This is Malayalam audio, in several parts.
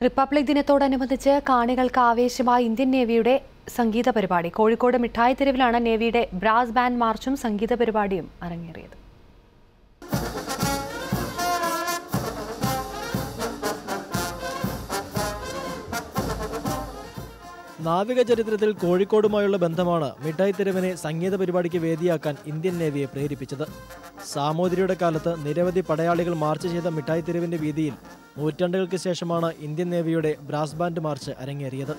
റിപ്പബ്ലിക് ദിനത്തോടനുബന്ധിച്ച് കാണികൾക്ക് ആവേശമായ ഇന്ത്യൻ നേവിയുടെ സംഗീത പരിപാടി കോഴിക്കോട് മിഠായി തെരുവിലാണ് നേവിയുടെ ബ്രാസ് ബാൻഡ് മാർച്ചും സംഗീത പരിപാടിയും അരങ്ങേറിയത് നാവിക ചരിത്രത്തിൽ കോഴിക്കോടുമായുള്ള ബന്ധമാണ് മിഠായി തെരുവിനെ സംഗീത പരിപാടിക്ക് വേദിയാക്കാൻ ഇന്ത്യൻ നേവിയെ പ്രേരിപ്പിച്ചത് സാമൂതിരിയുടെ കാലത്ത് നിരവധി പടയാളികൾ മാർച്ച് ചെയ്ത മിഠായി തെരുവിന്റെ വീതിയിൽ നൂറ്റാണ്ടുകൾക്ക് ശേഷമാണ് ഇന്ത്യൻ നേവിയുടെ ബ്രാസ് ബാൻഡ് മാർച്ച് അരങ്ങേറിയത്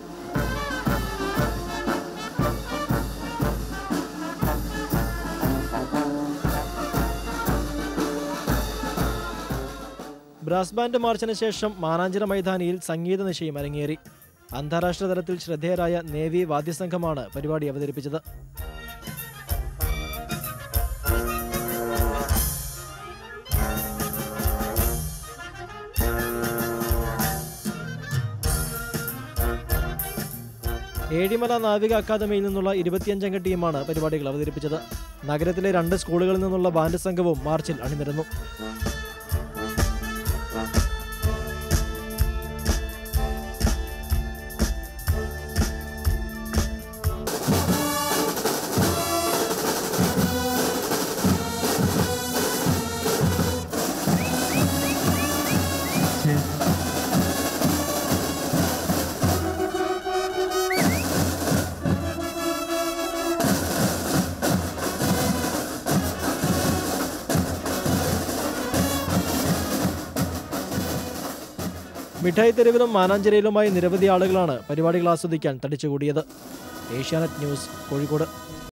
ബ്രാസ് ബാൻഡ് മാർച്ചിന് ശേഷം മാനാഞ്ചിറ മൈതാനിയിൽ സംഗീത നിശയും അരങ്ങേറി അന്താരാഷ്ട്ര തലത്തിൽ ശ്രദ്ധേയരായ നേവി വാദ്യസംഘമാണ് പരിപാടി അവതരിപ്പിച്ചത് ഏഴിമല നാവിക അക്കാദമിയിൽ നിന്നുള്ള ഇരുപത്തിയഞ്ചംഗ ടീമാണ് പരിപാടികൾ അവതരിപ്പിച്ചത് നഗരത്തിലെ രണ്ട് സ്കൂളുകളിൽ നിന്നുള്ള ബാൻഡ് സംഘവും മാർച്ചിൽ അണിനിരന്നു മിഠായി തെരുവിലും മാനാഞ്ചേരിയിലുമായി നിരവധി ആളുകളാണ് പരിപാടികൾ ആസ്വദിക്കാൻ തടിച്ചുകൂടിയത് ഏഷ്യാനെറ്റ് ന്യൂസ് കോഴിക്കോട്